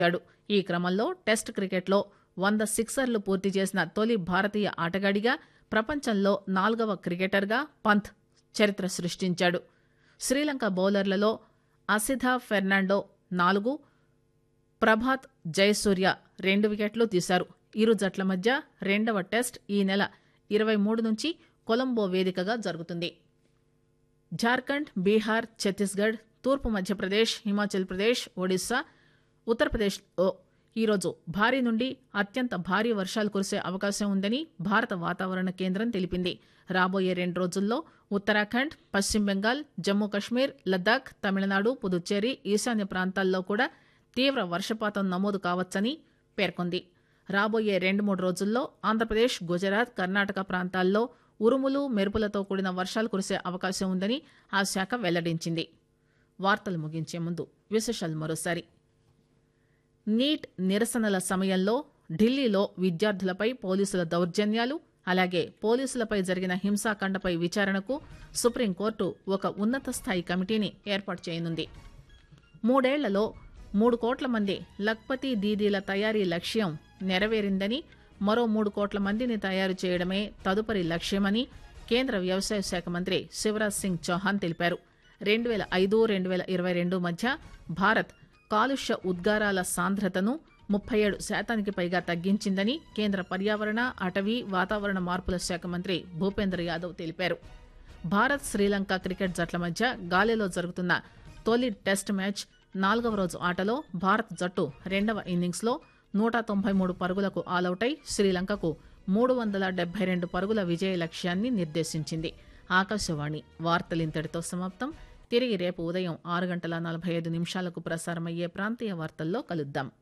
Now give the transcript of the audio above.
చేశాడు ఈ క్రమంలో టెస్ట్ క్రికెట్లో వంద సిక్సర్లు పూర్తి చేసిన తొలి భారతీయ ఆటగాడిగా ప్రపంచంలో నాల్గవ క్రికెటర్గా పంత్ చరిత్ర సృష్టించాడు శ్రీలంక బౌలర్లలో అసిధా ఫెర్నాండో నాలుగు ప్రభాత్ జయసూర్య రెండు వికెట్లు తీశారు ఇరు జట్ల మధ్య రెండవ టెస్ట్ ఈ నెల ఇరవై మూడు నుంచి కొలంబో వేదికగా జరుగుతుంది జార్ఖండ్ బీహార్ ఛత్తీస్గఢ్ తూర్పు మధ్యప్రదేశ్ హిమాచల్ ప్రదేశ్ ఒడిశా ఉత్తరప్రదేశ్లో ఈరోజు భారీ నుండి అత్యంత భారీ వర్షాలు కురిసే అవకాశం ఉందని భారత వాతావరణ కేంద్రం తెలిపింది రాబోయే రెండు రోజుల్లో ఉత్తరాఖండ్ పశ్చిమ బెంగాల్ జమ్మూ కశ్మీర్ లద్దాఖ్ తమిళనాడు పుదుచ్చేరి ఈశాన్య ప్రాంతాల్లో కూడా తీవ్ర వర్షపాతం నమోదు కావచ్చని పేర్కొంది రాబోయే రెండు మూడు రోజుల్లో ఆంధ్రప్రదేశ్ గుజరాత్ కర్ణాటక ప్రాంతాల్లో ఉరుములు మెరుపులతో కూడిన వర్షాలు కురిసే అవకాశం ఉందని ఆ శాఖ వెల్లడించింది వార్తలు ముగించే ముందు విశేషాలు మరోసారి నీట్ నిరసనల సమయంలో ఢిల్లీలో విద్యార్థులపై పోలీసుల దౌర్జన్యాలు అలాగే పోలీసులపై జరిగిన హింసాకాండపై విచారణకు సుప్రీంకోర్టు ఒక ఉన్నత స్థాయి కమిటీని ఏర్పాటు చేయనుంది మూడేళ్లలో మూడు కోట్ల మంది లక్పతి దీదీల తయారీ లక్ష్యం నెరవేరిందని మరో మూడు కోట్ల మందిని తయారు చేయడమే తదుపరి లక్ష్యమని కేంద్ర వ్యవసాయ శాఖ మంత్రి శివరాజ్ సింగ్ చౌహాన్ తెలిపారు రెండు వేల ఐదు రెండు వేల ఇరవై రెండు మధ్య భారత్ కాలుష్య ఉద్గారాల సాంద్రతను ముప్పై ఏడు శాతానికి పైగా తగ్గించిందని కేంద్ర పర్యావరణ అటవీ వాతావరణ మార్పుల శాఖ మంత్రి భూపేంద్ర యాదవ్ తెలిపారు భారత్ శ్రీలంక క్రికెట్ జట్ల మధ్య గాలిలో జరుగుతున్న తొలి టెస్ట్ మ్యాచ్ నాలుగవ రోజు ఆటలో భారత్ జట్టు రెండవ ఇన్నింగ్స్లో నూట తొంభై మూడు పరుగులకు ఆలౌటై శ్రీలంకకు మూడు వందల డెబ్బై రెండు పరుగుల విజయ లక్ష్యాన్ని నిర్దేశించింది ఆకాశవాణి వార్తలింతటితో సమాప్తం తిరిగి రేపు ఉదయం ఆరు గంటల నలభై ఐదు నిమిషాలకు ప్రసారమయ్యే ప్రాంతీయ వార్తల్లో కలుద్దాం